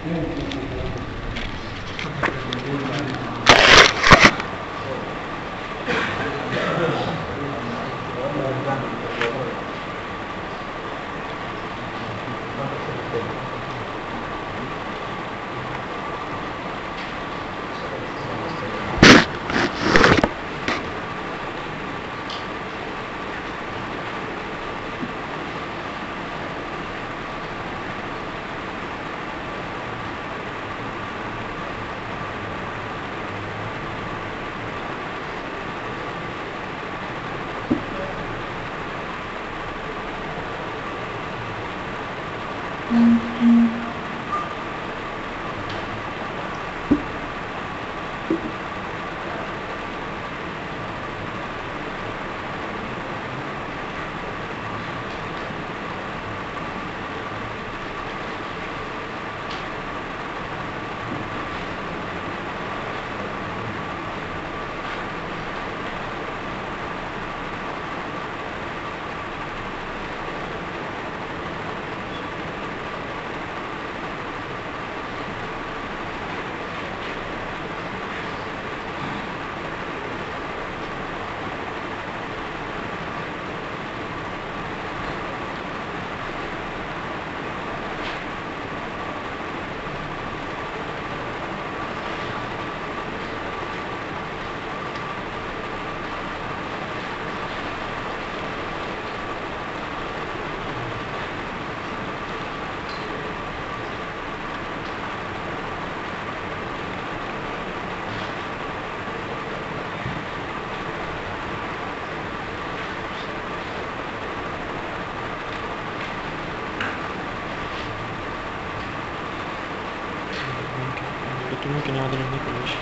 كنت ممكن يقعد هناك ولا مش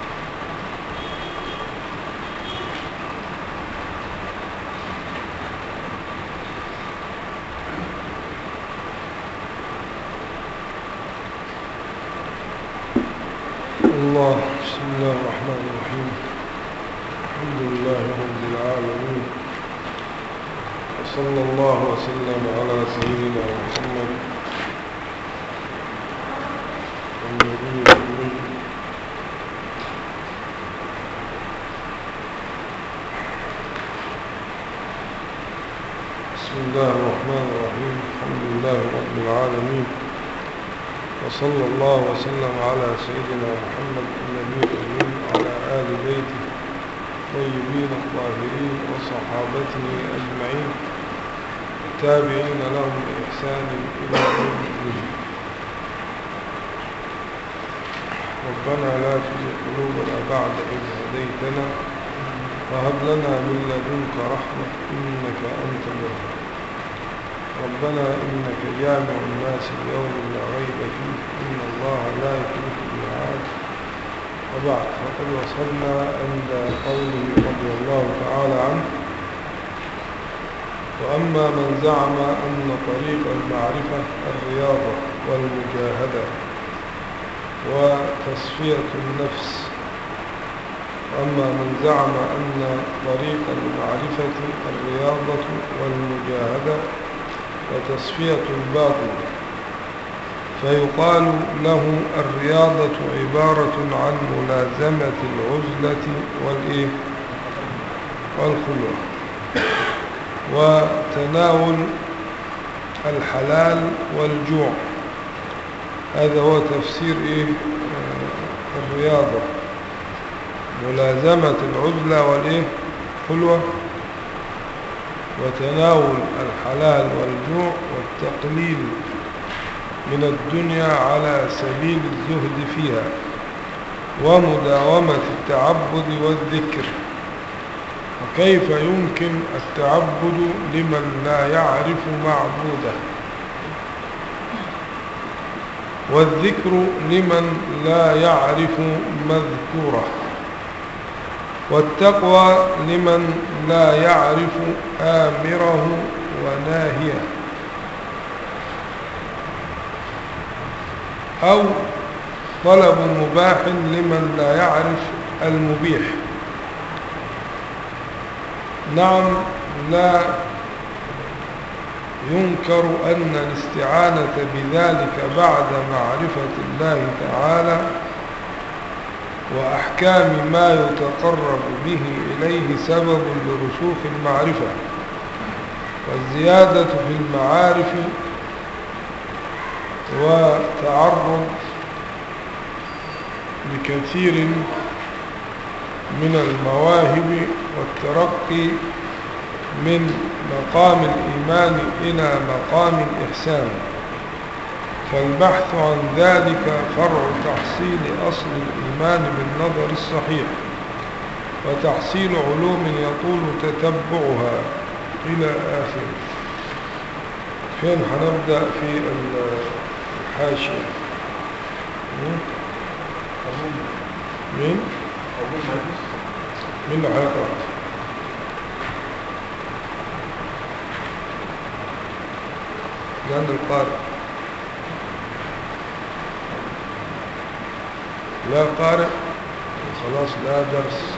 الله بسم الله الرحمن الرحيم الحمد لله رب العالمين وصلى الله وسلم على سيدنا محمد النبي الأمي بسم الله الرحمن الرحيم الحمد لله رب العالمين وصلى الله وسلم على سيدنا محمد النبي الأمين وعلى آل بيته الطيبين الطاهرين وصحابته أجمعين التابعين لهم بإحسان إلى يوم الدين ربنا لا تزغ قلوبنا بعد إذ هديتنا وهب لنا من لدنك رحمة إنك أنت الوهاب ربنا إنك جامع الناس اليوم لا ريب فيه إن الله لا يخلف الميعاد وبعد فقد وصلنا عند قوله رضي الله تعالى عنه وأما من زعم أن طريق المعرفة الرياضة والمجاهدة وتصفية النفس وأما من زعم أن طريق المعرفة الرياضة والمجاهدة وتصفية الباطل فيقال له الرياضة عبارة عن ملازمة العزلة والإيه والخلوة وتناول الحلال والجوع هذا هو تفسير إيه آه، الرياضة ملازمة العزلة والإيه خلوة وتناول الحلال والجوع والتقليل من الدنيا على سبيل الزهد فيها ومداومة التعبد والذكر وكيف يمكن التعبد لمن لا يعرف معبوده والذكر لمن لا يعرف مذكوره والتقوى لمن لا يعرف آمره وناهيه أو طلب مباح لمن لا يعرف المبيح نعم لا ينكر أن الاستعانة بذلك بعد معرفة الله تعالى وأحكام ما يتقرب به إليه سبب لرسوخ المعرفة والزيادة في المعارف وتعرض لكثير من المواهب والترقي من مقام الإيمان إلى مقام الإحسان فالبحث عن ذلك فرع تحصيل أصل الإيمان بالنظر الصحيح وتحصيل علوم يطول تتبعها إلى آخره فين هنبدأ في الحاشية مين؟ مين اللي هيقرأ؟ لأن القارئ لا قارئ خلاص لا درس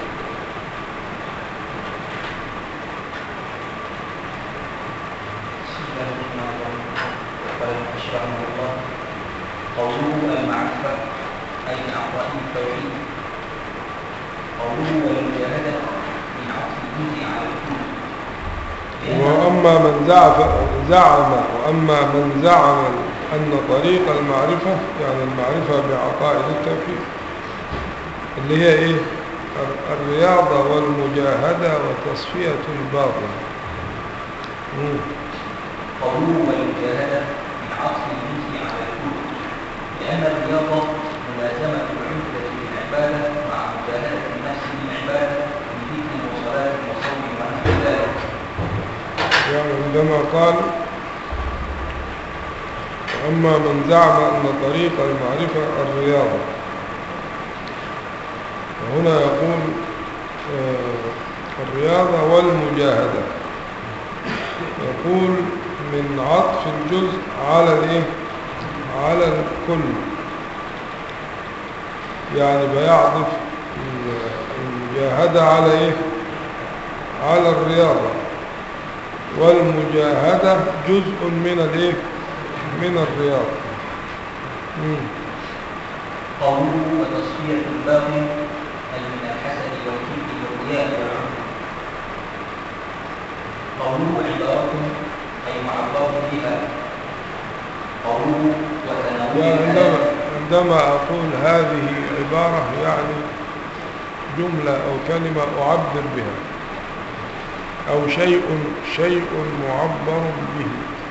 قوله المعرفة أي من أعضاء التوحيد قوله والمجاهدة من عطف الجزء على الكل وأما من زعف زعم وأما من زعم أن طريق المعرفة يعني المعرفة بعقائد التوحيد اللي هي إيه ال- الرياضة والمجاهدة وتصفية الباطن مم. قوله والمجاهدة من عطف الجزء على الكل لأن الرياضة ملازمة العبدة للعبادة مع مجاهدة النفس للعبادة من ذكر وصلاة وصوم ونحو ذلك يعني عندما قال وأما من زعم أن طريق المعرفة الرياضة وهنا يقول آه، الرياضة والمجاهدة يقول من عطف الجزء على الايه على الكل يعني بيعطف المجاهدة على ايه على الرياضة والمجاهدة جزء من الايه من الرياضة مم. قوله وتصفية الباطن أي من الحسد والكبر والرياء والعجب قوله عبارة أي معبر بها قوله وتناول يعني عندما, الحلال عندما أقول هذه عبارة يعني جملة أو كلمة أعبر بها أو شيء شيء معبر به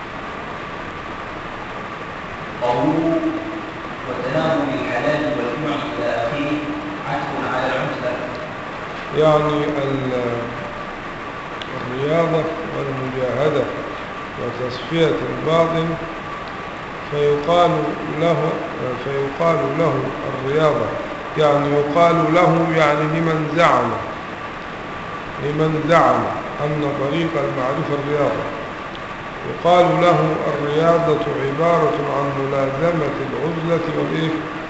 قوله وتناول الحلال والجوع إلى آخره عطف على العنف يعني ال- الرياضة والمجاهدة وتصفية الباطن فيقال له فيقال له الرياضة يعني يقال له يعني لمن زعم لمن زعم أن طريق المعرفة الرياضة يقال له الرياضة عبارة عن ملازمة العزلة والإيه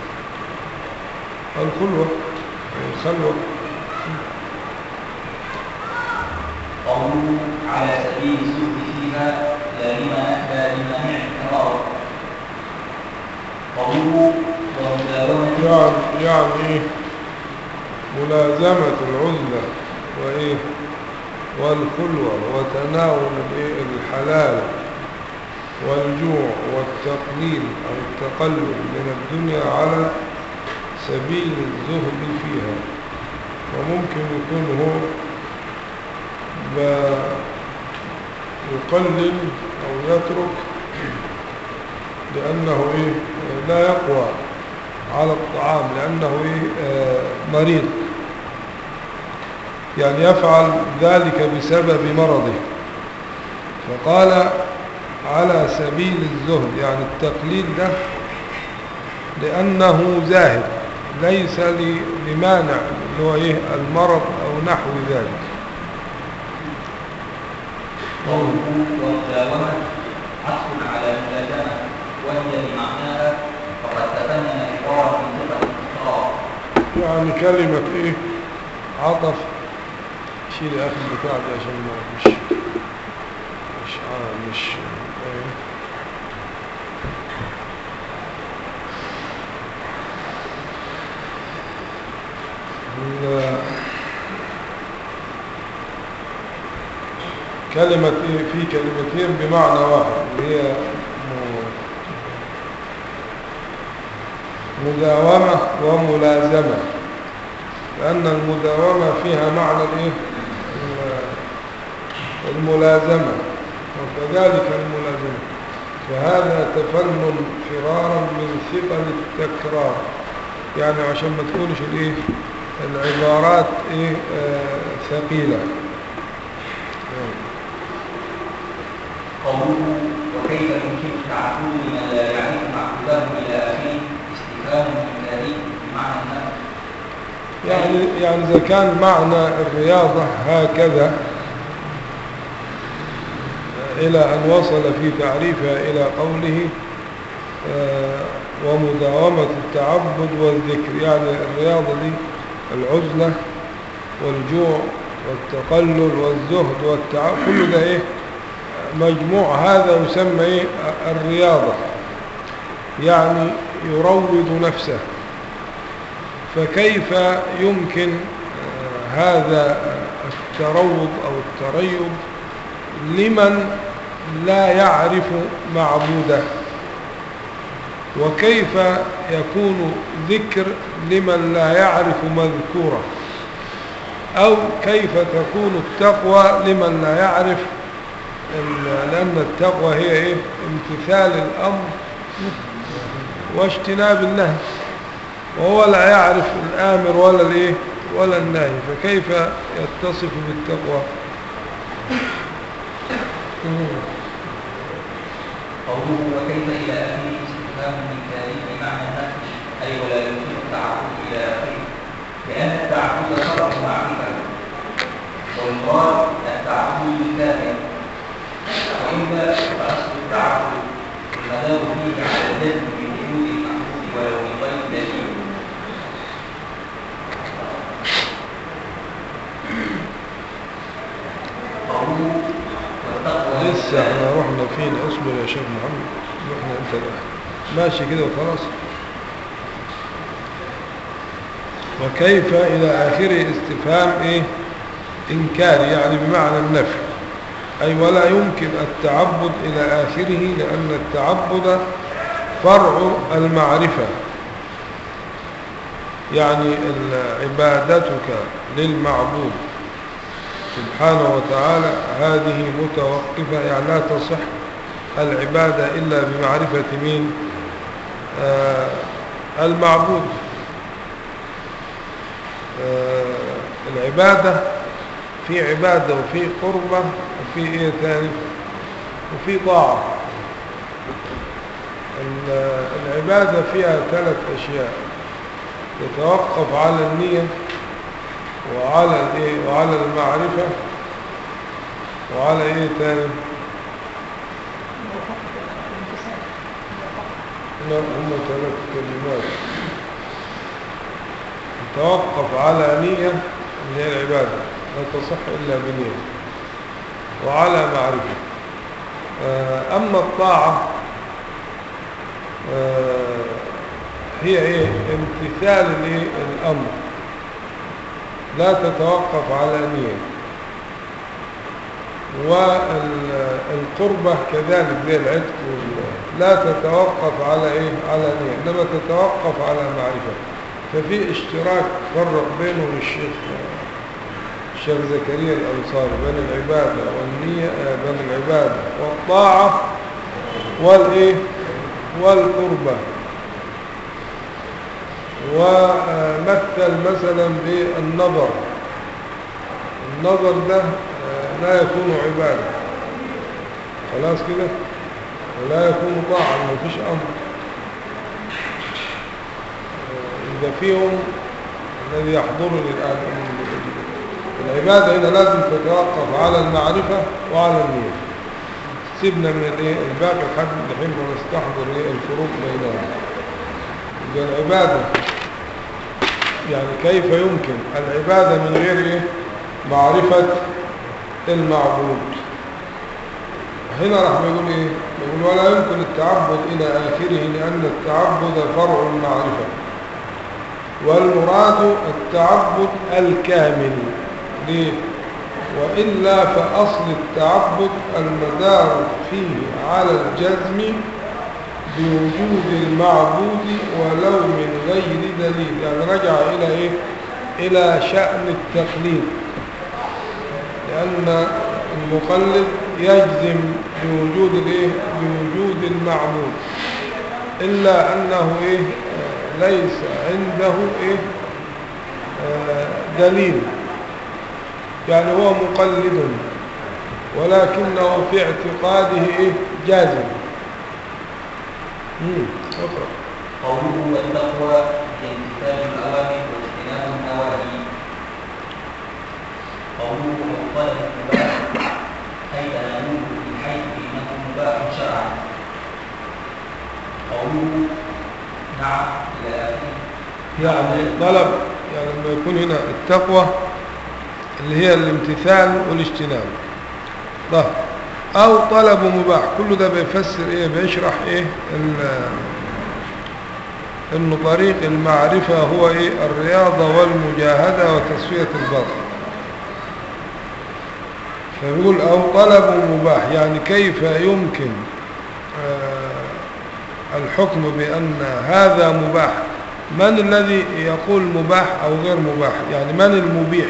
الخلوة الخلوة قوله على سبيل السوء فيها لا لما لا لمانع القرار قوله ومداومة يعني يعني إيه ملازمة العزلة وإيه والخلوة وتناول الإيه الحلال والجوع والتقليل أو التقلل من الدنيا على سبيل الزهد فيها وممكن يكون هو ب- يقلل أو يترك لأنه إيه لا يقوى على الطعام لأنه إيه آه، مريض يعني يفعل ذلك بسبب مرضه فقال على سبيل الزهد يعني التقليد ده لأنه زاهد ليس ل- لمانع اللي هو إيه المرض أو نحو ذلك قوله ومداومة عطف على ملازمة وهي بمعناها فقد تفنن عبارة من ثقة الإقرار يعني كلمة إيه عطف شيل يا أخي البتاع دي عشان ما مش مش آه مش كلمة إيه في كلمتين بمعنى واحد اللي هي م- مداومة وملازمة لأن المداومة فيها معنى الإيه ال- الملازمة وكذلك الملازمة فهذا تفنن فرارا من ثقل التكرار يعني عشان ما تكونش الايه العبارات ايه آه ثقيلة قوله وكيف يمكن تعبد من لا يعرف معبوده الى اخره استفهام انكاري بمعنى النفي يعني يعني إذا كان معنى الرياضة هكذا إلى أن وصل في تعريفها إلى قوله آه، ومداومة التعبد والذكر يعني الرياضة دي العزلة والجوع والتقلل والزهد والتعب كل ده إيه مجموع هذا يسمى إيه الرياضة يعني يروض نفسه فكيف يمكن آه، هذا التروض أو التريض لمن لا يعرف معبوده وكيف يكون ذكر لمن لا يعرف مذكوره أو كيف تكون التقوى لمن لا يعرف ال- لأن التقوى هي إيه؟ امتثال الأمر واجتناب النهي وهو لا يعرف الآمر ولا الإيه ولا النهي فكيف يتصف بالتقوى قوله وكيف الى اخره استفهام انكاري بمعنى النفي اي ولا يمكن التعبد الى اخره لان التعبد فرع معرفه والمراد التعبد الكامل والا فاصل التعبد المدار فيه على الجزم بوجود المعبود ولو من غير دليل قوله والتقوى لسه احنا رحنا فين اصبر يا شيخ محمد رحنا انت بقى. ماشي كده وخلاص وكيف الى اخره استفهام ايه انكاري يعني بمعنى النفي اي ولا يمكن التعبد الى اخره لان التعبد فرع المعرفه يعني ال- عبادتك للمعبود سبحانه وتعالى هذه متوقفة يعني لا تصح العبادة إلا بمعرفة مين آه المعبود آه العبادة في عبادة وفي قربة وفي إيه تاني وفي طاعة ال- العبادة فيها ثلاث أشياء تتوقف على النية وعلى الايه وعلى المعرفة وعلى ايه تاني لا هم ثلاث كلمات توقف على نية اللي هي العبادة لا تصح إلا بنية وعلى معرفة آه، أما الطاعة آه، هي ايه امتثال الايه الأمر لا تتوقف على نية والقربة كذلك زي العتق وال- لا تتوقف على ايه على نية انما تتوقف على معرفة ففي اشتراك فرق بينه الشيخ الشيخ زكريا الأنصاري بين العبادة والنية آه، بين العبادة والطاعة والايه والقربة ومثل مثلا بالنظر النظر ده آه، لا يكون عبادة خلاص كده ولا يكون طاعة ما فيش أمر آه، إذا فيهم الذي يحضرني الآن العبادة هنا لازم تتوقف على المعرفة وعلى النية سيبنا من الايه الباقي لحد الحين ونستحضر ايه الفروق بينهم يبقى العبادة يعني كيف يمكن العبادة من غير إيه؟ معرفة المعبود هنا راح بيقول ايه بيقول ولا يمكن التعبد الى اخره لان التعبد فرع المعرفة والمراد التعبد الكامل ليه وإلا فأصل التعبد المدار فيه على الجزم بوجود المعبود ولو من غير دليل يعني رجع إلى إيه؟ إلى شأن التقليد لأن المقلد يجزم بوجود الإيه؟ بوجود المعبود إلا أنه إيه؟ آه، ليس عنده إيه؟ آه، دليل يعني هو مقلد ولكنه في اعتقاده إيه؟ جازم مم. اقرأ قوله والتقوى هي امتثال الأوامر واجتناب النواهي قوله مطلب مباح أي تناوله من حيث إنه مباح شرعا قوله نعم إلى آخره يعني طلب يعني لما يكون هنا التقوى اللي هي الامتثال والاجتناب طيب او طلب مباح كل ده بيفسر ايه بيشرح ايه ال- انه طريق المعرفة هو ايه الرياضة والمجاهدة وتصفية الباطن فيقول او طلب مباح يعني كيف يمكن آه، الحكم بأن هذا مباح من الذي يقول مباح أو غير مباح يعني من المبيح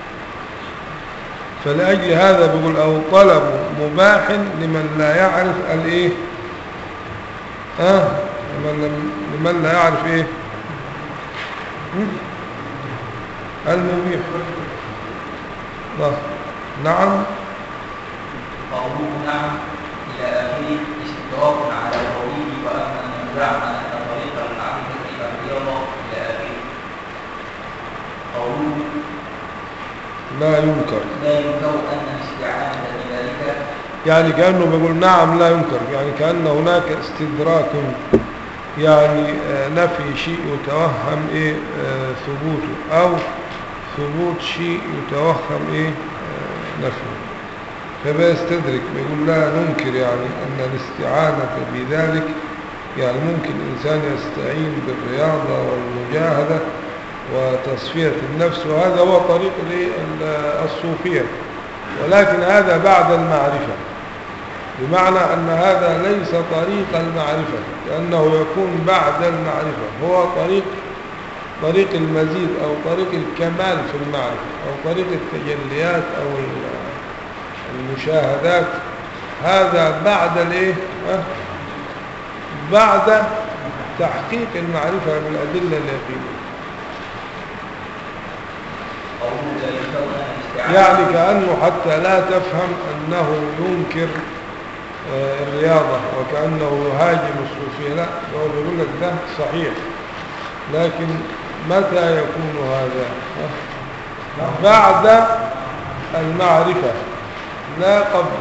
فلأجل هذا بيقول أو طلب مباح لمن لا يعرف الإيه آه لمن, لم- لمن لا يعرف إيه هم؟ المبيح آه. نعم قوله نعم إلى آخره استدراك على قوله وأما من زعم أن طريق المعرفة إلى الرياضة إلى آخره قوله لا ينكر لا ينكر أن الاستعانة بذلك يعني كأنه بيقول نعم لا ينكر يعني كأن هناك استدراك يعني آه، نفي شيء يتوهم إيه آه، ثبوته أو ثبوت شيء يتوهم إيه آه، نفيه فبيستدرك بيقول لا ننكر يعني أن الاستعانة بذلك يعني ممكن الإنسان يستعين بالرياضة والمجاهدة وتصفية النفس وهذا هو طريق الإيه؟ ال- الصوفية ولكن هذا بعد المعرفة بمعنى أن هذا ليس طريق المعرفة لأنه يكون بعد المعرفة هو طريق طريق المزيد أو طريق الكمال في المعرفة أو طريق التجليات أو ال- المشاهدات هذا بعد الايه ها؟ بعد تحقيق المعرفة بالأدلة اليقينية قوله لا ينكر أن الاستعانة يعني كأنه حتى لا تفهم أنه ينكر آه، الرياضة وكأنه يهاجم الصوفية لا هو بيقول لك ده صحيح لكن متى يكون هذا ها؟ بعد المعرفة لا قبل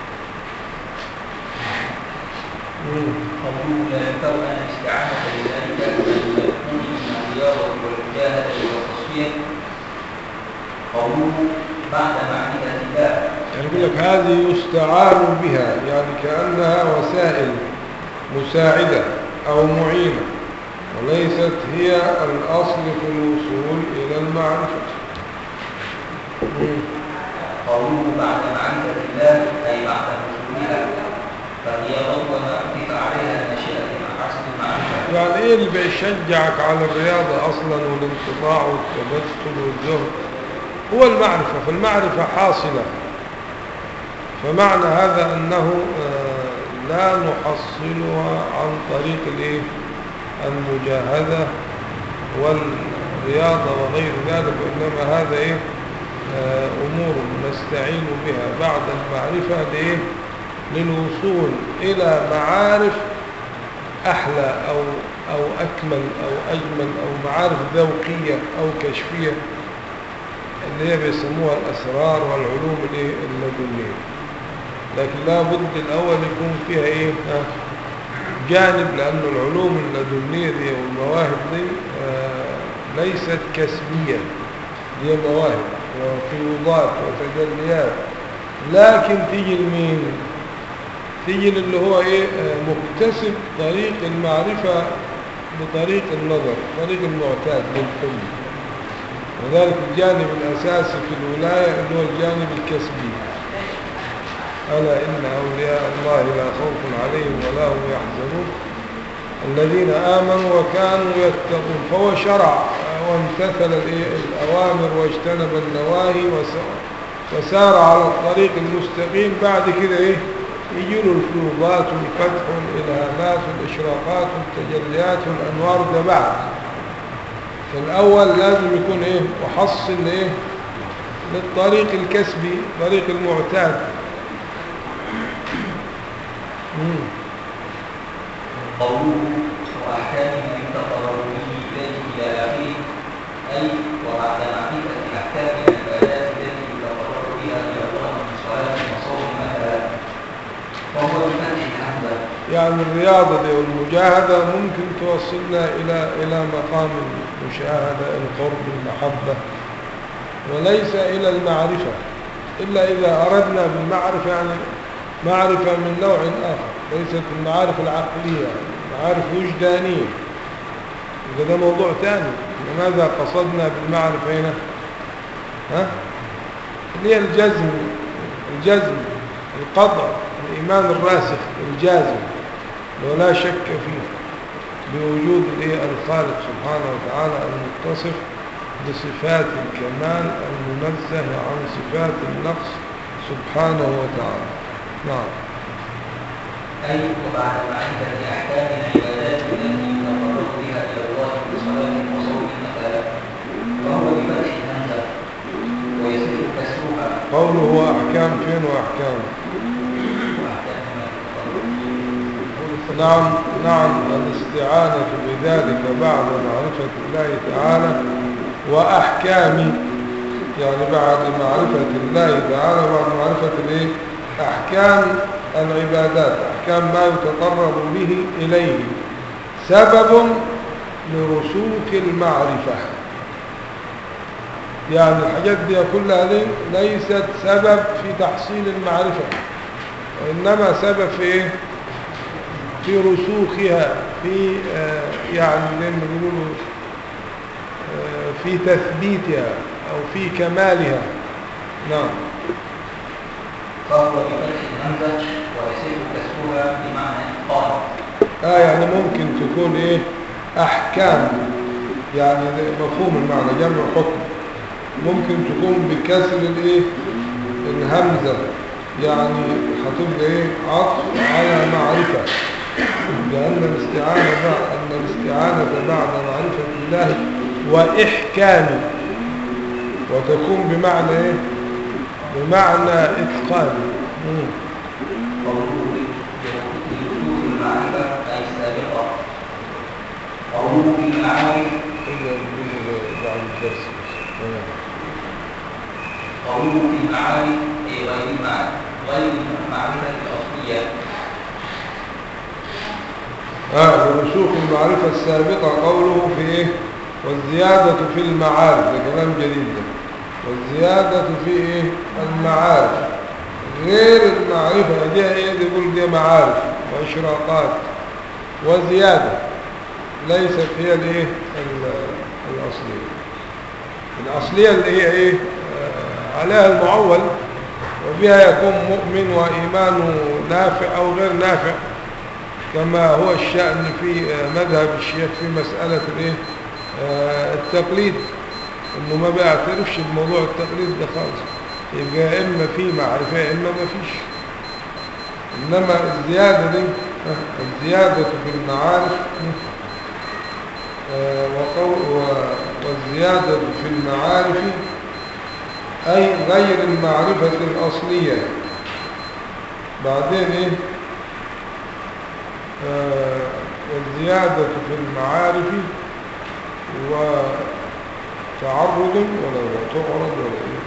مم. قوله لا ينكر أن الاستعانة بذلك من يكون من الرياضة والمجاهدة والتصفية قوله بعد معرفة الله يعني يقول لك هذه يستعان بها يعني كأنها وسائل مساعدة أو معينة وليست هي الأصل في الوصول إلى المعرفة مم. قوله بعد معرفة الله أي بعد وصولها فالرياضة وما أكتف عليها النشأة مع حسب المعرفة يعني إيه اللي بيشجعك على الرياضة أصلا والانقطاع والتبتل والزهد هو المعرفة فالمعرفة حاصلة فمعنى هذا أنه آه، لا نحصلها عن طريق الإيه؟ المجاهدة والرياضة وغير ذلك وإنما هذا إيه؟ آه، أمور نستعين بها بعد المعرفة لإيه؟ للوصول إلى معارف أحلى أو, أو أكمل أو أجمل أو معارف ذوقية أو كشفية اللي هي بيسموها الأسرار والعلوم الإيه؟ اللدنية لكن لا بد الأول يكون فيها إيه ها؟ جانب لأن العلوم اللدنية دي والمواهب دي آه ليست كسبية هي مواهب وفيوضات وتجليات لكن تيجي لمين تيجي اللي هو ايه آه، مكتسب طريق المعرفة بطريق النظر طريق المعتاد للحلم وذلك الجانب الأساسي في الولاية اللي هو الجانب الكسبي ألا إن أولياء الله لا خوف عليهم ولا هم يحزنون الذين آمنوا وكانوا يتقون فهو شرع وامتثل الإيه؟ الأوامر واجتنب النواهي وس- وسار على الطريق المستقيم بعد كده إيه يجي له الفيوضات والفتح والإلهامات والإشراقات والتجليات والأنوار ده بعد فالأول لازم يكون إيه وحصل إيه للطريق الكسبي طريق المعتاد مم. قوله وأحكامه يتقرب به إليه إلى آخره أي وبعد معرفة أحكام العبادات التي يتقرب بها إلى الله من صلاة وصوم مثلا فهو بفتح الحمد يعني الرياضة دي والمجاهدة ممكن توصلنا إلى إلى مقام المشاهدة القرب المحبة وليس إلى المعرفة إلا إذا أردنا بالمعرفة يعني معرفة من نوع آخر ليست المعارف العقلية معارف وجدانية إذا ده موضوع ثاني لماذا قصدنا بالمعرفة هنا ها اللي هي الجزم الجزم القطع الإيمان الراسخ الجازم ولا شك فيه بوجود الإيه الخالق سبحانه وتعالى المتصف بصفات الكمال المنزه عن صفات النقص سبحانه وتعالى نعم أي وبعد معرفة أحكام العبادات التي يتقرب بها إلى الله بصلاة وصوم مثلا فهو بفتح الهمزة ويصير كسرها قوله هو أحكام فين وأحكام وأحكامها يتقرب نعم نعم الاستعانة بذلك بعد معرفة الله تعالى وأحكام يعني بعد معرفة الله تعالى وبعد معرفة الايه أحكام العبادات أحكام ما يتقرب به إليه سبب لرسوخ المعرفة يعني الحاجات دي كلها دي ليست سبب في تحصيل المعرفة وإنما سبب في إيه؟ في رسوخها في آه، يعني زي ما بيقولوا آه، في تثبيتها أو في كمالها نعم فهو بفتح الهمزة ويصير كسرها بمعنى إتقان آه يعني ممكن تكون إيه أحكام يعني ده مفهوم المعنى جمع حكم ممكن تكون بكسر الإيه الهمزة يعني هتبقى إيه عطف على معرفة لأن الاستعانة بعد أن الاستعانة بعد معرفة الله وإحكامه وتكون بمعنى إيه بمعنى إتقان مم. قوله لوجود المعرفة أي السابقة قوله في المعارف إلا نقول بعد الدرس بس. تمام. قوله في المعارف أي غير المعرفة غير المعرفة الأصلية آه ورسوخ المعرفة السابقة قوله في إيه والزيادة في المعارف ده كلام جديد ده والزيادة في إيه المعارف غير المعرفة دي إيه دي يقول دي معارف وإشراقات وزيادة ليست هي الإيه ال- الأصلية الأصلية اللي هي إيه آه عليها المعول وبها يكون مؤمن وإيمانه نافع أو غير نافع كما هو الشأن في آه، مذهب الشيخ في مسألة الايه آه، التقليد انه ما بيعترفش بموضوع التقليد ده خالص يبقى يا اما في معرفة يا اما ما فيش انما الزيادة دي آه، الزيادة في المعارف آه، وقول و- والزيادة في المعارف أي غير المعرفة الأصلية بعدين إيه آه، والزيادة في المعارف وتعرض ولا تعرض ولا إيه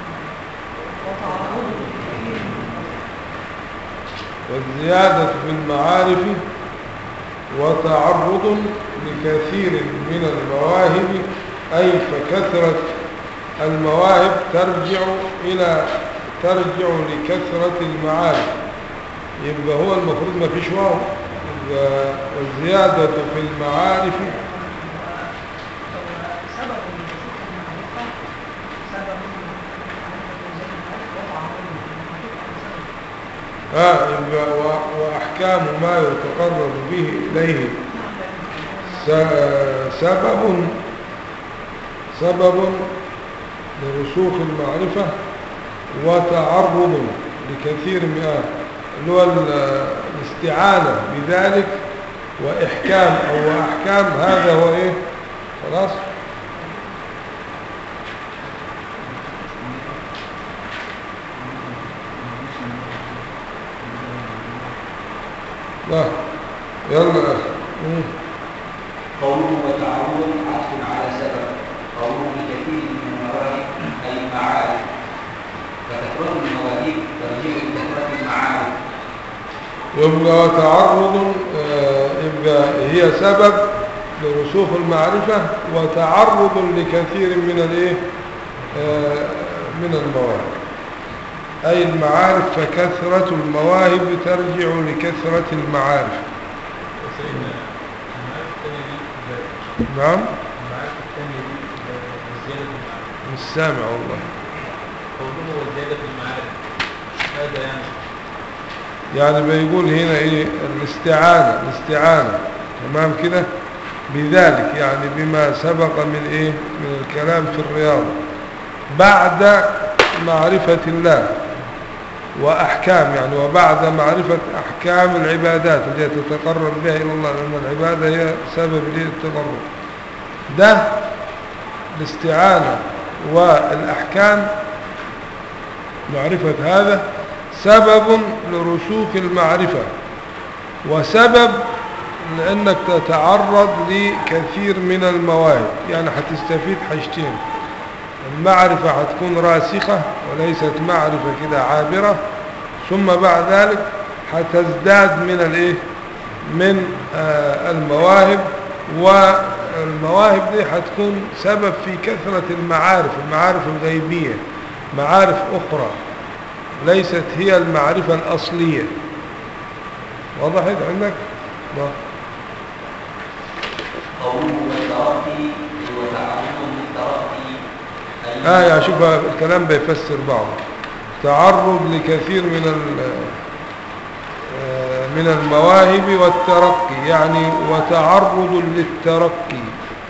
والزيادة في المعارف وتعرض لكثير من المواهب أي فكثرة المواهب ترجع إلى ترجع لكثرة المعارف يبقى هو المفروض ما فيش واو يبقى والزيادة في المعارف آه يبقى و- وأحكام ما يتقرب به إليه س- سبب سبب لرسوخ المعرفة وتعرض لكثير من آه، اللي هو ال- الاستعانة بذلك وإحكام أو أحكام هذا هو إيه خلاص لا يلا يا أخي مم. قوله وتعرض عطف على سبب قوله لكثير من المواهب أي المعارف فكثرة المواهب ترجع لكثرة المعارف يبقى تعرض آه، يبقى هي سبب لرسوخ المعرفة وتعرض لكثير من الايه آه، من المواهب أي المعارف فكثرة المواهب ترجع لكثرة المعارف سيدنا المعارف الثانية دي زائد. نعم المعارف الثانية دي زيادة المعارف مش سامع والله قوله وزيادة المعارف هذا يعني يعني بيقول هنا ايه الاستعانة الاستعانة تمام كده بذلك يعني بما سبق من ايه من الكلام في الرياضة بعد معرفة الله وأحكام يعني وبعد معرفة أحكام العبادات التي تتقرب بها إلى الله لأن العبادة هي سبب للتقرب ده الاستعانة والأحكام معرفة هذا سبب لرسوخ المعرفة وسبب لأنك تتعرض لكثير من المواهب يعني هتستفيد حاجتين المعرفة هتكون راسخة وليست معرفة كده عابرة ثم بعد ذلك هتزداد من الايه من آه المواهب والمواهب دي هتكون سبب في كثرة المعارف المعارف الغيبية معارف أخرى ليست هي المعرفة الأصلية وضحت عندك؟ نعم. قوله والترقي وتعرض للترقي أي آه يعني شوف الكلام بيفسر بعضه تعرض لكثير من ال- آه، من المواهب والترقي يعني وتعرض للترقي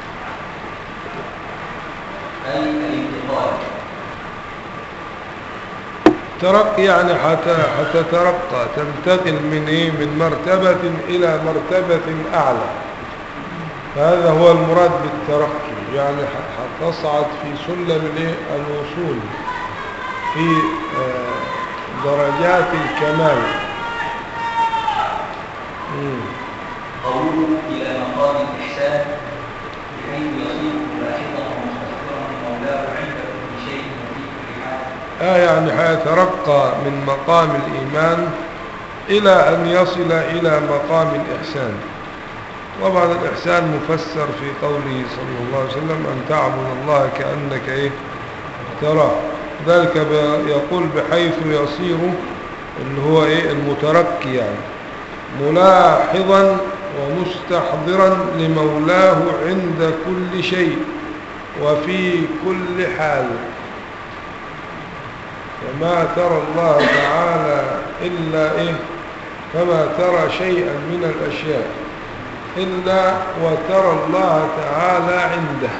أي الانتقال ترقي يعني حت- حتترقى تنتقل من إيه من مرتبة إلى مرتبة أعلى هذا هو المراد بالترقي يعني ح- حتصعد في سلم الإيه؟ الوصول في آه، درجات الكمال مم. قوله إلى مقام الإحسان بحيث يصير ملاحظا ومستغفرا مولاه عند كل شيء وفي كل حال آه يعني حيترقى من مقام الإيمان إلى أن يصل إلى مقام الإحسان طبعا الإحسان مفسر في قوله صلى الله عليه وسلم أن تعبد الله كأنك إيه تراه ذلك ب- يقول بحيث يصير اللي هو إيه المترقي يعني ملاحظا ومستحضرا لمولاه عند كل شيء وفي كل حال وما ترى الله تعالى إلا إيه فما ترى شيئا من الأشياء إلا وترى الله تعالى عنده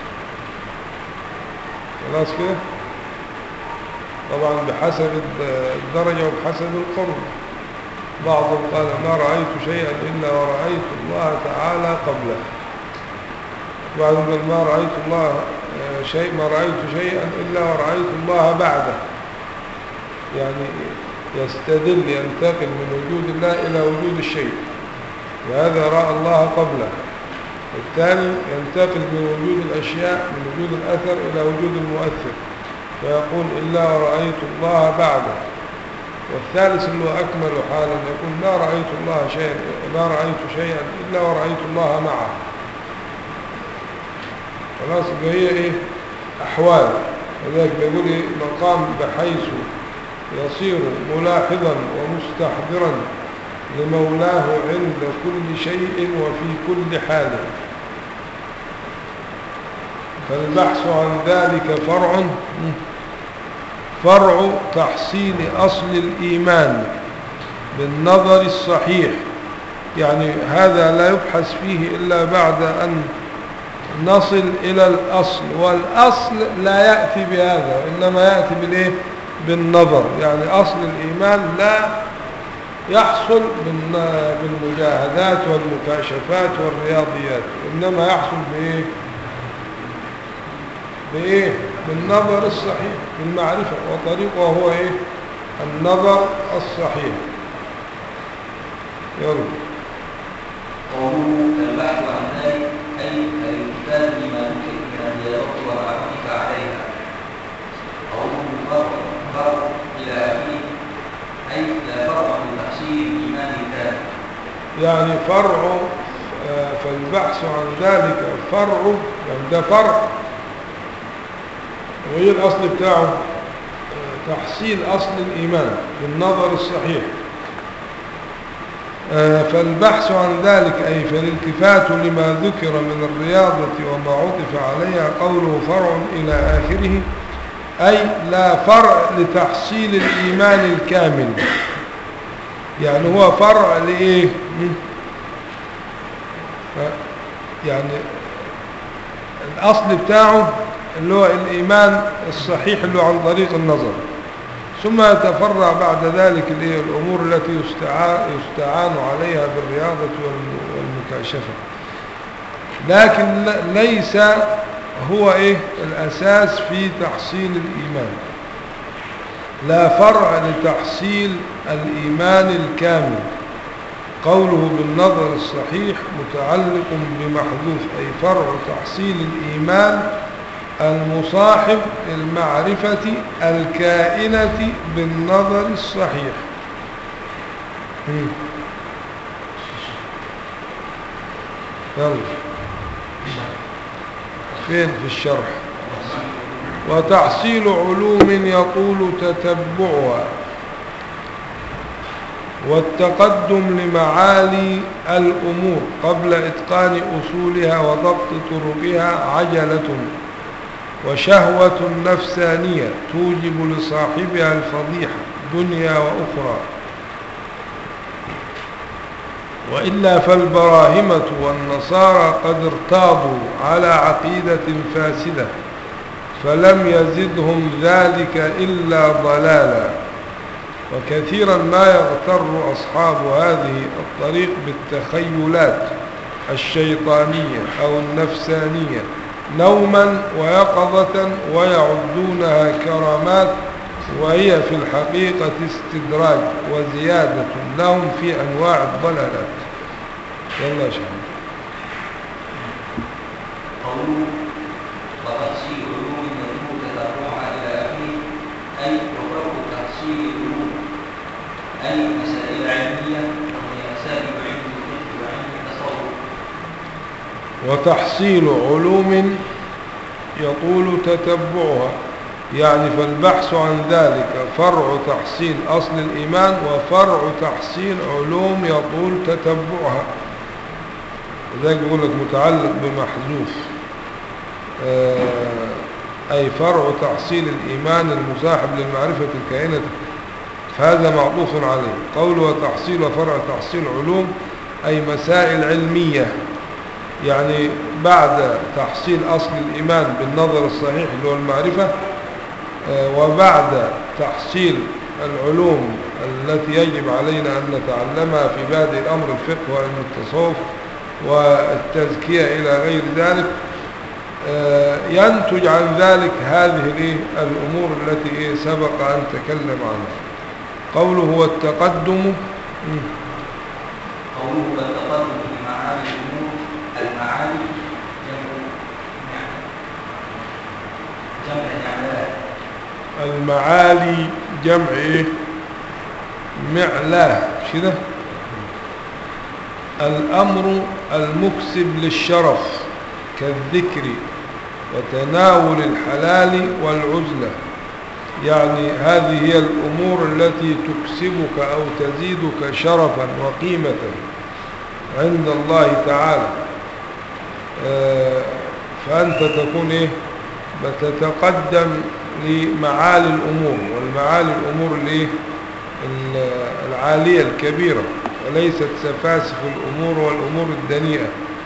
خلاص كده طبعا بحسب الدرجة وبحسب القرب بعضهم قال ما رأيت شيئا إلا ورأيت الله تعالى قبله بعضهم قال ما رأيت الله آه، شيء ما رأيت شيئا إلا ورأيت الله بعده يعني يستدل ينتقل من وجود الله إلى وجود الشيء وهذا رأى الله قبله الثاني ينتقل من وجود الأشياء من وجود الأثر إلى وجود المؤثر فيقول إلا ورأيت الله بعده والثالث اللي هو أكمل حالا يقول ما رأيت الله شيئا ما رأيت شيئا إلا ورأيت الله معه خلاص يبقى هي إيه أحوال وذلك بيقول إيه مقام بحيث يصير ملاحظا ومستحضرا لمولاه عند كل شيء وفي كل حال فالبحث عن ذلك فرع فرع تحصيل أصل الإيمان بالنظر الصحيح يعني هذا لا يبحث فيه إلا بعد أن نصل إلى الأصل والأصل لا يأتي بهذا وإنما يأتي بالإيه؟ بالنظر يعني أصل الإيمان لا يحصل بالن- بالمجاهدات والمكاشفات والرياضيات إنما يحصل بإيه بإيه بالنظر الصحيح بالمعرفة وطريقه هو إيه النظر الصحيح يلا قوله البحث عن ذلك أي الامتثال لما ذكر من الرياضة والعقيدة عليها قوله فرق فرق إلى آخره أي لا فرق لتحصيل الإيمان الكامل يعني فرع آه، فالبحث عن ذلك فرع يعني ده فرع وهي الأصل بتاعه آه، تحصيل أصل الإيمان بالنظر الصحيح آه، فالبحث عن ذلك أي فالالتفات لما ذكر من الرياضة وما عطف عليها قوله فرع إلى آخره أي لا فرع لتحصيل الإيمان الكامل يعني هو فرع لإيه م? ف- يعني الأصل بتاعه اللي هو الإيمان الصحيح اللي هو عن طريق النظر ثم يتفرع بعد ذلك الإيه؟ الأمور التي يستعان, يستعان عليها بالرياضة والم- والمكاشفة لكن ل- ليس هو إيه الأساس في تحصيل الإيمان لا فرع لتحصيل الإيمان الكامل قوله بالنظر الصحيح متعلق بمحذوف أي فرع تحصيل الإيمان المصاحب للمعرفة الكائنة بالنظر الصحيح مم. يلا فين في الشرح وتحصيل علوم يطول تتبعها والتقدم لمعالي الأمور قبل إتقان أصولها وضبط طرقها عجلة وشهوة نفسانية توجب لصاحبها الفضيحة دنيا وأخرى وإلا فالبراهمة والنصارى قد ارتاضوا على عقيدة فاسدة فلم يزدهم ذلك إلا ضلالا وكثيرا ما يغتر أصحاب هذه الطريق بالتخيلات الشيطانية أو النفسانية نوما ويقظة ويعدونها كرامات وهي في الحقيقة استدراج وزيادة لهم في أنواع الضلالات يلا يا شيخ قوله وتحصيل علوم يطلب تتبعها إلى آخره أي وفرق تحصيل العلوم أي مسائل علمية وهي مسائل علم الفقه وعلم التصوف وتحصيل علوم يطول تتبعها يعني فالبحث عن ذلك فرع تحصيل أصل الإيمان وفرع تحصيل علوم يطول تتبعها لذلك يقول لك متعلق بمحذوف آه، أي فرع تحصيل الإيمان المصاحب للمعرفة الكائنة فهذا معطوف عليه قول وتحصيل وفرع تحصيل علوم أي مسائل علمية يعني بعد تحصيل أصل الإيمان بالنظر الصحيح اللي هو المعرفة آه، وبعد تحصيل العلوم التي يجب علينا أن نتعلمها في بادئ الأمر الفقه وعلم التصوف والتزكية إلى غير ذلك آه، ينتج عن ذلك هذه الإيه؟ الأمور التي إيه سبق أن تكلم عنها قوله هو التقدم مم. قوله والتقدم في معاني الأمور المعاني جمع جمع نعمات المعالي جمع ايه معلاه مش كده الامر المكسب للشرف كالذكر وتناول الحلال والعزلة يعني هذه هي الامور التي تكسبك او تزيدك شرفا وقيمة عند الله تعالى آه، فأنت تكون إيه بتتقدم لمعالي الأمور والمعالي الأمور اللي إيه؟ ال- العالية الكبيرة وليست سفاسف الأمور والأمور الدنيئة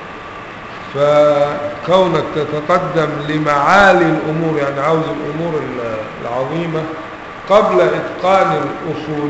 فكونك تتقدم لمعالي الأمور يعني عاوز الأمور ال- العظيمة قبل إتقان الأصول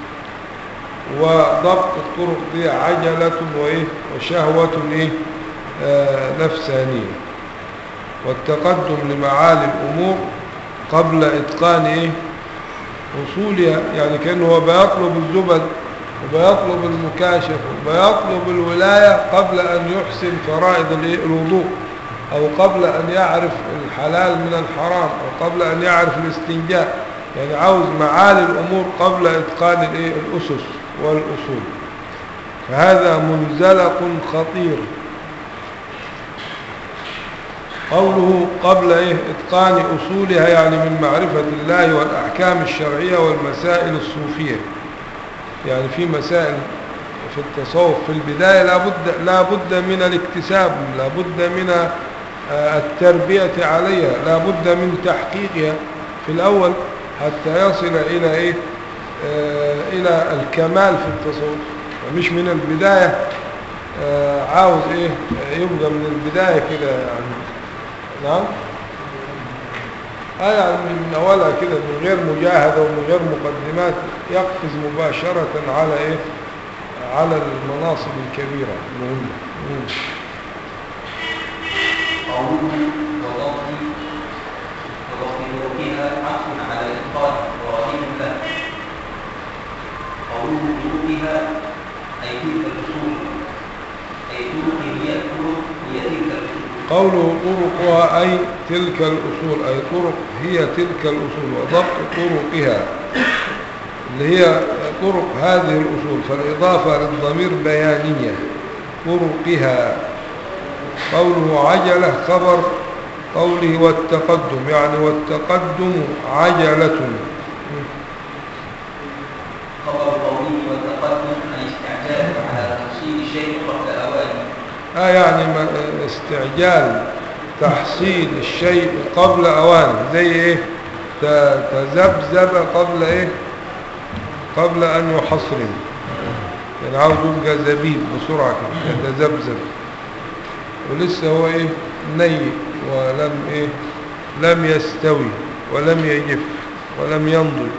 وضبط الطرق دي عجلة وإيه وشهوة إيه آه نفسانية والتقدم لمعالي الأمور قبل إتقان إيه أصولها يعني كأنه هو بيطلب الزبد وبيطلب المكاشف وبيطلب الولاية قبل أن يحسن فرائض الإيه؟ الوضوء أو قبل أن يعرف الحلال من الحرام أو قبل أن يعرف الاستنجاء يعني عاوز معالي الأمور قبل إتقان الإيه؟ الأسس والأصول فهذا منزلق خطير قوله قبل إيه إتقان أصولها يعني من معرفة الله والأحكام الشرعية والمسائل الصوفية يعني في مسائل في التصوف في البداية لابد, لابد من الاكتساب لابد من آه، التربية عليها لابد من تحقيقها في الأول حتى يصل إلى إيه آه، إلى الكمال في التصوف مش من البداية آه، عاوز إيه يبقى من البداية كده يعني نعم آه يعني من أولها كده من غير مجاهدة ومن غير مقدمات يقفز مباشرة على إيه على المناصب الكبيرة المهمة مم. قوله وضبط وضبط طرقها عطف على الإتقان ورهين له قوله طرقها أي تلك الأصول أي طرق هي الطرق هي تلك الأصول قوله طرقها أي تلك الأصول أي طرق هي تلك الأصول وضبط طرقها اللي هي طرق هذه الأصول فالإضافة للضمير بيانية طرقها قوله عجلة خبر قوله والتقدم يعني والتقدم عجلة خبر قوله والتقدم أي استعجال على تحصيل شيء قبل أوانه آه يعني ما- استعجال تحصيل الشيء قبل أوانه زي إيه ت- تذبذب قبل إيه قبل أن يحصرم يعني عاوز يبقى زبيب بسرعة كده يتذبذب ولسه هو إيه ني ولم إيه لم يستوي ولم يجف ولم ينضج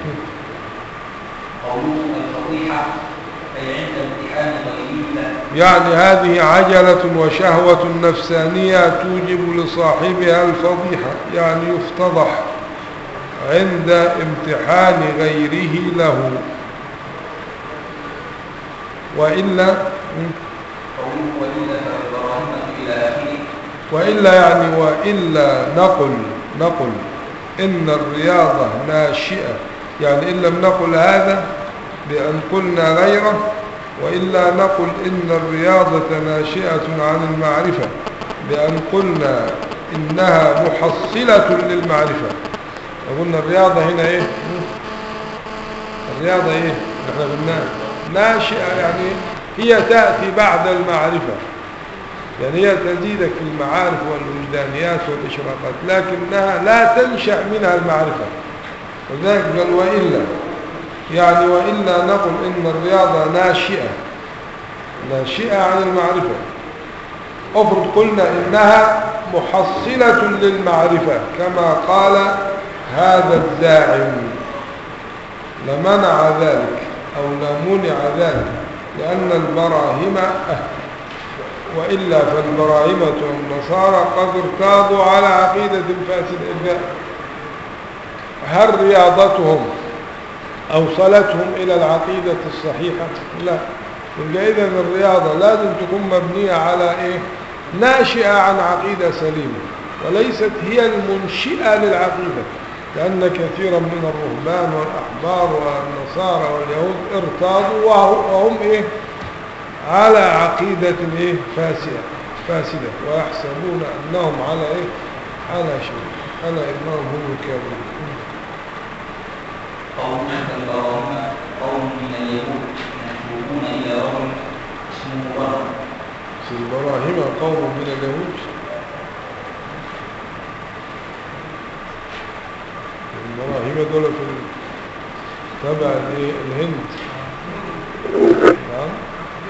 قوله الفضيحة أي عند امتحان غيره له يعني هذه عجلة وشهوة نفسانية توجب لصاحبها الفضيحة يعني يفتضح عند امتحان غيره له وإلا قوله وإلا فالبراهمة إلى آخره وإلا يعني وإلا نقل نقل إن الرياضة ناشئة يعني إن لم نقل هذا بأن قلنا غيره وإلا نقل إن الرياضة ناشئة عن المعرفة بأن قلنا إنها محصلة للمعرفة قلنا الرياضة هنا إيه الرياضة إيه احنا قلنا ناشئة يعني هي تأتي بعد المعرفة يعني هي تزيدك في المعارف والوجدانيات والإشراقات لكنها لا تنشأ منها المعرفة وذلك قال وإلا يعني وإلا نقول إن الرياضة ناشئة ناشئة عن المعرفة أفرض قلنا إنها محصلة للمعرفة كما قال هذا الزاعم لمنع ذلك أو لمنع ذلك لأن البراهمة أهل وإلا فالبراهمة والنصارى قد ارتاضوا على عقيدة فاسدة هل رياضتهم أوصلتهم إلى العقيدة الصحيحة لا يبقى إذن الرياضة لازم تكون مبنية على إيه ناشئة عن عقيدة سليمة وليست هي المنشئة للعقيدة لأن كثيرا من الرهبان والأحبار والنصارى واليهود ارتاضوا وهم إيه على عقيدة إيه فاسدة فاسدة ويحسبون أنهم على إيه على شيء ألا إنهم هم الكاذبون قوم البراهمة قوم من اليهود منسوبون إلى رجل اسمه برهم البراهمة قوم من اليهود البراهمة دول في تبع الايه الهند نعم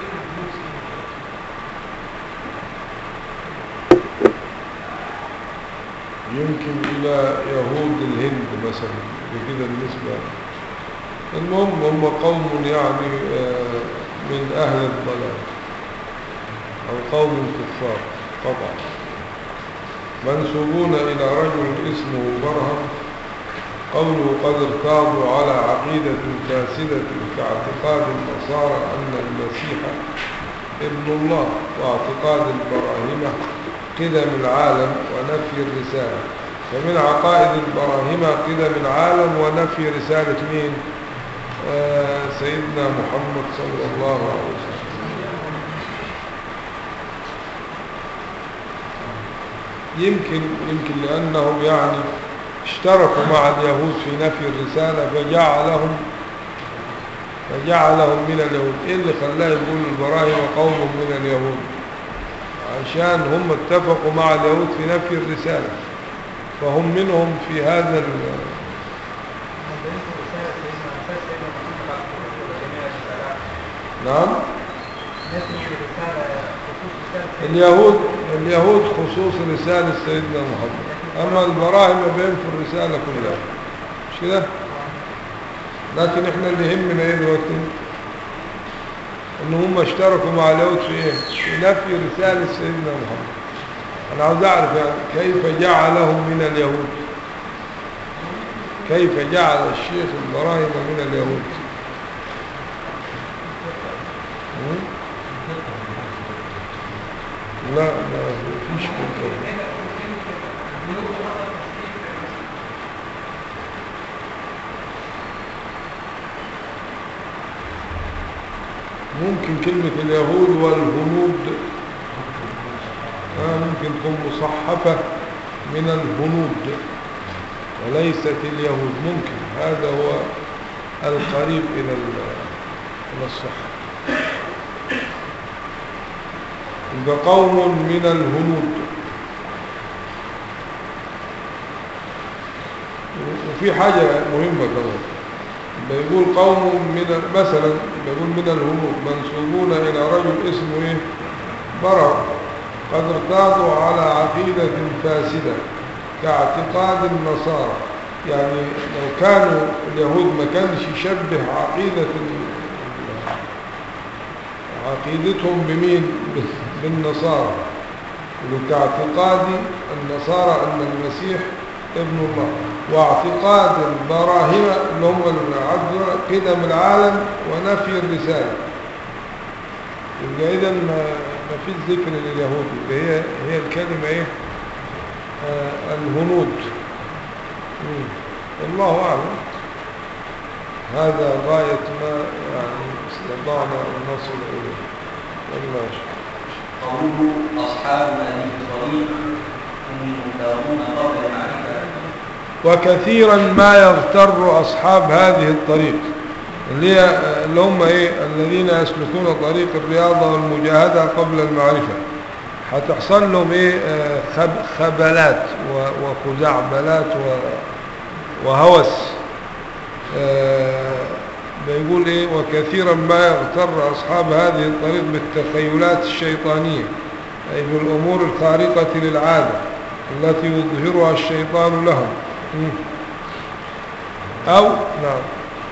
يمكن إلى يهود الهند مثلا بكده النسبة المهم هم قوم يعني آه، من أهل الضلال أو قوم كفار طبعا منسوبون إلى رجل اسمه برهم قوله قد ارتاضوا على عقيدة فاسدة كاعتقاد النصارى أن المسيح ابن الله واعتقاد البراهمة قدم العالم ونفي الرسالة فمن عقائد البراهمة قدم العالم ونفي رسالة مين آه سيدنا محمد صلى الله عليه وسلم يمكن يمكن لأنهم يعني اشتركوا مع اليهود في نفي الرسالة فجعلهم فجعلهم من اليهود ايه اللي خلاه يقول البراهمة قوم من اليهود عشان هم اتفقوا مع اليهود في نفي الرسالة فهم منهم في هذا ال... نعم اليهود اليهود خصوص رسالة سيدنا محمد أما البراهمة بينفوا الرسالة كلها مش كده لكن احنا اللي يهمنا ايه دلوقتي ان هم اشتركوا مع اليهود في ايه في نفي رسالة سيدنا محمد انا عاوز اعرف يعني كيف جعلهم من اليهود كيف جعل الشيخ البراهمة من اليهود م? لا ما فيش كده ممكن كلمة اليهود والهنود آه ممكن تكون مصحفة من الهنود وليست اليهود ممكن هذا هو القريب إلى إلى الصحة يبقى قوم من الهنود وفي حاجة مهمة كمان بيقول قوم من مثلا بيقول من الهنود منسوبون إلى رجل اسمه إيه برع قد ارتاضوا على عقيدة فاسدة كاعتقاد النصارى يعني لو كانوا اليهود ما كانش يشبه عقيدة عقيدتهم بمين بالنصارى كاعتقاد النصارى أن المسيح ابن الله واعتقاد البراهمة اللي هم العبد قدم العالم ونفي الرسالة يبقى إذا ما ما فيش ذكر لليهود يبقى هي هي الكلمة إيه آه الهنود مم. الله أعلم هذا غاية ما يعني استطعنا أن نصل إليه والله قوله أصحاب هذه الطريق هم المختارون قبل المعرفة وكثيرا ما يغتر أصحاب هذه الطريق اللي, هي اللي هم إيه الذين يسلكون طريق الرياضة والمجاهدة قبل المعرفة هتحصل لهم إيه آه، خب خبلات و- وخزعبلات و- وهوس آه، بيقول إيه وكثيرا ما يغتر أصحاب هذه الطريق بالتخيلات الشيطانية أي بالأمور الخارقة للعادة التي يظهرها الشيطان لهم مم. أو نعم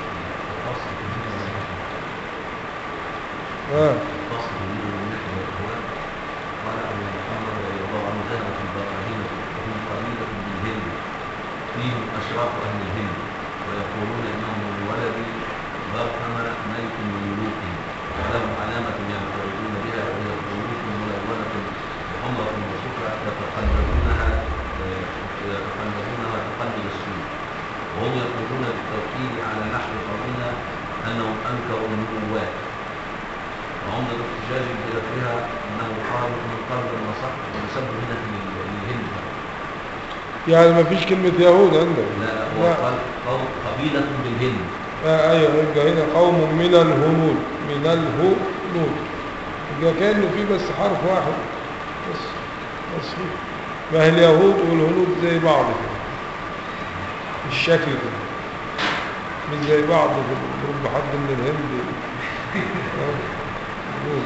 آه. فصل من النحو والإخوان قال أبو محمد رضي الله عنه ذهبت البراهين وهم قليلة بالهند فيهم أشراف أهل الهند ويقولون إنهم من ولد برهم ملك من ملوكهم ولهم علامة ينفردون بها وهي خروج ملونة بحمرة وصفرة يتقلبونها يتقلبونها تقلب السوق وهم يقولون بالتوكيد على نحو قولنا أنهم أنكروا النبوات وعمدة الاحتجاج بذكرها أنه قال من قبل النصح ويسب هنا في الهند يعني ما فيش كلمة يهود عندهم لا هو لا. قال قوم قبيلة بالهند آه أيوة يبقى هنا قوم من الهنود من الهنود يبقى كأنه في بس حرف واحد بس بس في. ما هي اليهود والهنود زي بعض كده الشكل كده مش زي بعض في الجروب حد من الهند ها؟ قول.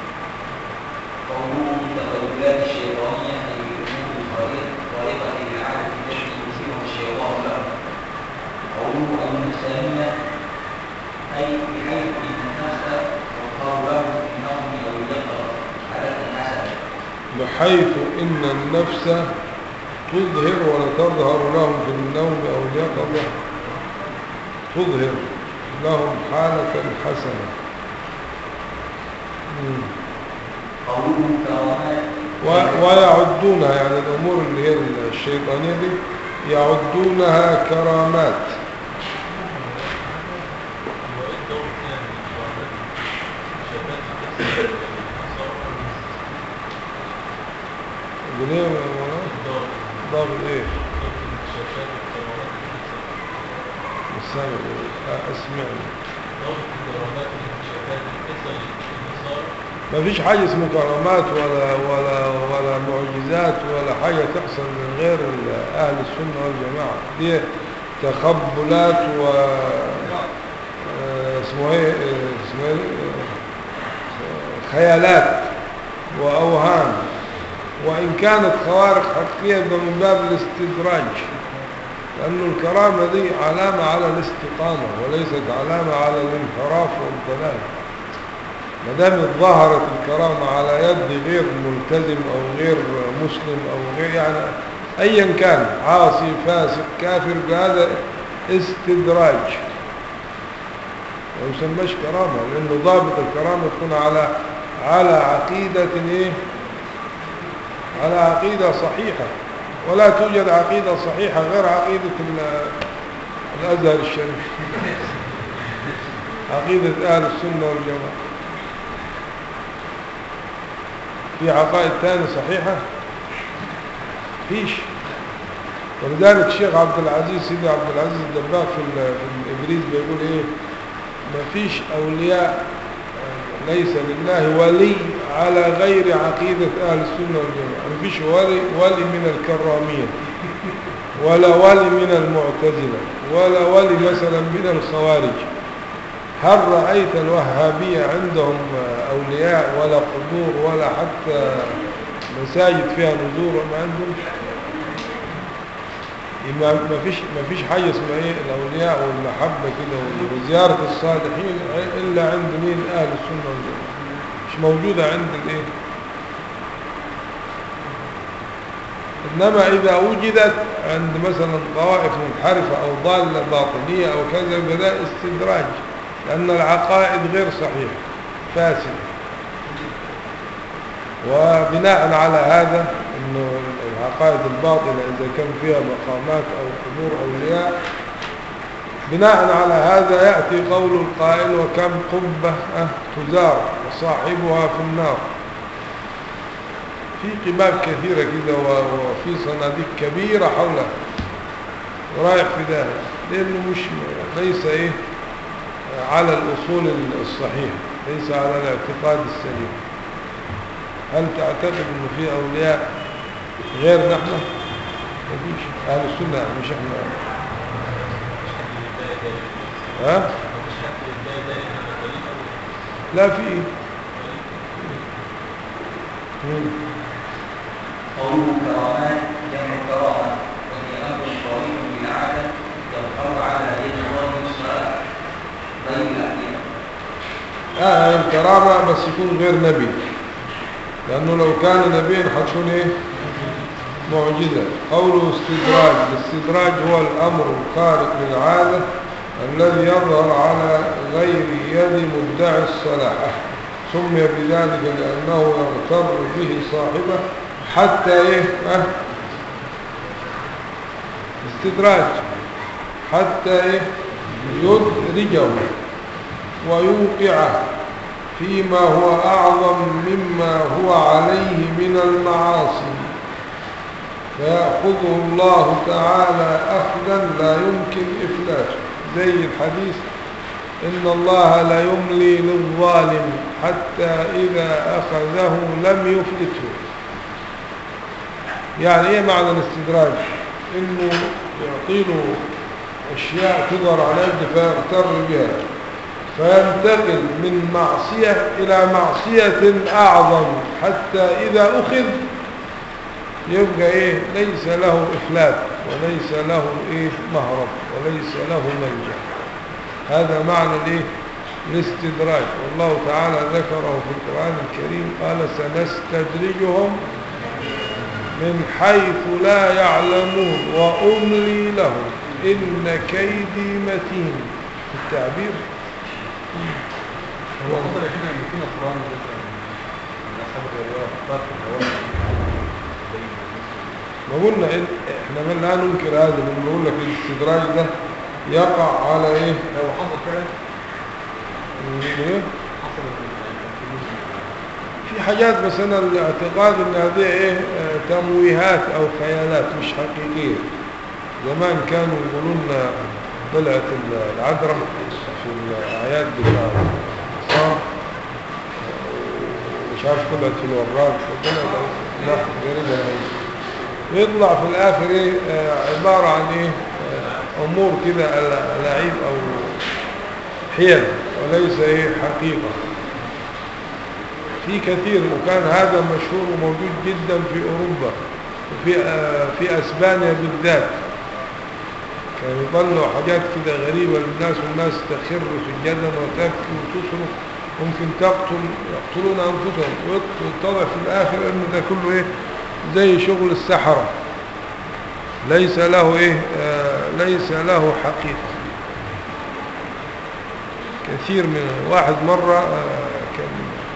قوله من تخيلات الشيطانية أي الأمور الخارقة خارقة للعادة التي يثيرها الشيطان له قوله المسلمة أي بحيث إن النفس تظهر له في النوم أو اليقظة حالة حسنة بحيث إن النفس تظهر ولا تظهر لهم في النوم أو اليقظة تظهر لهم حالة حسنة مم. قوله كرامات و- ويعدونها يعني الأمور اللي هي الشيطانية دي يعدونها كرامات هو ايه الدور الثاني من الكرامات شهادات الناس جنيه ولا الدور ضابط ايه دور الشهادات والكرامات مش سامع آه، اسمعني دور الكرامات والشهادات القصة للنصارى ما فيش حاجة اسمه كرامات ولا ولا ولا معجزات ولا حاجة تحصل من غير ال- أهل السنة والجماعة دي تخبلات و آه، اسمه ايه آه، اسمه ايه آه، خيالات وأوهام وإن كانت خوارق حقيقية يبقى من باب الاستدراج لأن الكرامة دي علامة على الاستقامة وليست علامة على الانحراف والضلال ما دام ظهرت الكرامة على يد غير ملتزم أو غير مسلم أو غير يعني أيا كان عاصي فاسق كافر بهذا استدراج ما يسمىش كرامة لأنه ضابط الكرامة تكون على على عقيدة إيه؟ على عقيدة صحيحة ولا توجد عقيدة صحيحة غير عقيدة ال- الأزهر الشريف عقيدة أهل السنة والجماعة في عقائد ثانية صحيحة فيش ولذلك الشيخ عبد العزيز سيدي عبد العزيز الدباغ في ال- في الإبريز بيقول إيه ما فيش أولياء آه، ليس لله ولي على غير عقيدة أهل السنة والجماعة ما فيش ولي, ولي من الكرامية ولا ولي من المعتزلة ولا ولي مثلا من الخوارج هل رأيت الوهابية عندهم أولياء ولا قبور ولا حتى مساجد فيها نذور ما عندهم ما ما فيش ما فيش حاجة اسمها ايه الأولياء والمحبة كده وزيارة الصالحين إلا عند مين أهل السنة والجماعة مش موجودة عند الايه إنما إذا وجدت عند مثلا طوائف منحرفة أو ضالة باطنية أو كذا يبقى ده استدراج لأن العقائد غير صحيحة فاسدة وبناء على هذا أنه العقائد الباطلة إذا كان فيها مقامات أو قبور أولياء بناء على هذا يأتي قول القائل وكم قبة أه تزار وصاحبها في النار في قباب كثيرة كده و- وفي صناديق كبيرة حولها ورايح في ده لأنه مش ليس إيه على الأصول الصحيحة ليس على الاعتقاد السليم هل تعتقد أنه في أولياء غير نحن؟ مفيش أهل السنة يعني مش احنا ها؟ لا في مم. قوله كرامات جمع كرامة وهي أمر طريق بالعادة يظهر على يد الله الصلاة غير الأنبياء آه الكرامة بس يكون غير نبي لأنه لو كان نبيا حتكون إيه معجزة قوله استدراج الاستدراج هو الأمر الخارق للعادة الذي يظهر على غير يد مدعي الصلاح سمي بذلك لأنه يغتر به صاحبه حتى إيه آه استدراج حتى إيه يدرجه ويوقعه فيما هو أعظم مما هو عليه من المعاصي فيأخذه الله تعالى أخذا لا يمكن إفلاته زي الحديث إن الله لا يملي للظالم حتى إذا أخذه لم يفلته يعني إيه معنى الاستدراج إنه يعطيله أشياء تظهر على يده فيغتر بها فينتقل من معصية إلى معصية أعظم حتى إذا أخذ يبقى إيه ليس له إفلات وليس له إيه مهرب وليس له ملجأ هذا معنى الإيه الاستدراج والله تعالى ذكره في القرآن الكريم قال سنستدرجهم من حيث لا يعلمون وأملي لهم إن كيدي متين التعبير هو أفضل يا شيخنا أن يكون القرآن مثلا من أصحاب الرواية اختار في الرواية ما قلنا إن احنا ما لا ننكر هذا لما نقول لك الاستدراج ده يقع على ايه لو حصل فعلا إيه؟ حصل التمثيل في حاجات مثلا الاعتقاد ان هذه ايه آه، تمويهات او خيالات مش حقيقية زمان كانوا يقولون لنا طلعت العذراء في الاعياد بتاع الصار مش عارف طلعت في الوراق طلعت لا غريبة هي. يطلع في الاخر ايه آه، عبارة عن ايه آه، امور كده ألا- لعيب او حيل وليس ايه حقيقة في كثير وكان هذا مشهور وموجود جدا في أوروبا وفي آه، في أسبانيا بالذات كانوا يطلعوا حاجات كده غريبة للناس والناس تخر سجدا وتبكي وتصرخ ممكن تقتل يقتلون أنفسهم ويتضح في الآخر أن ده كله إيه زي شغل السحرة ليس له إيه آه ليس له حقيقة كثير من واحد مرة آه كان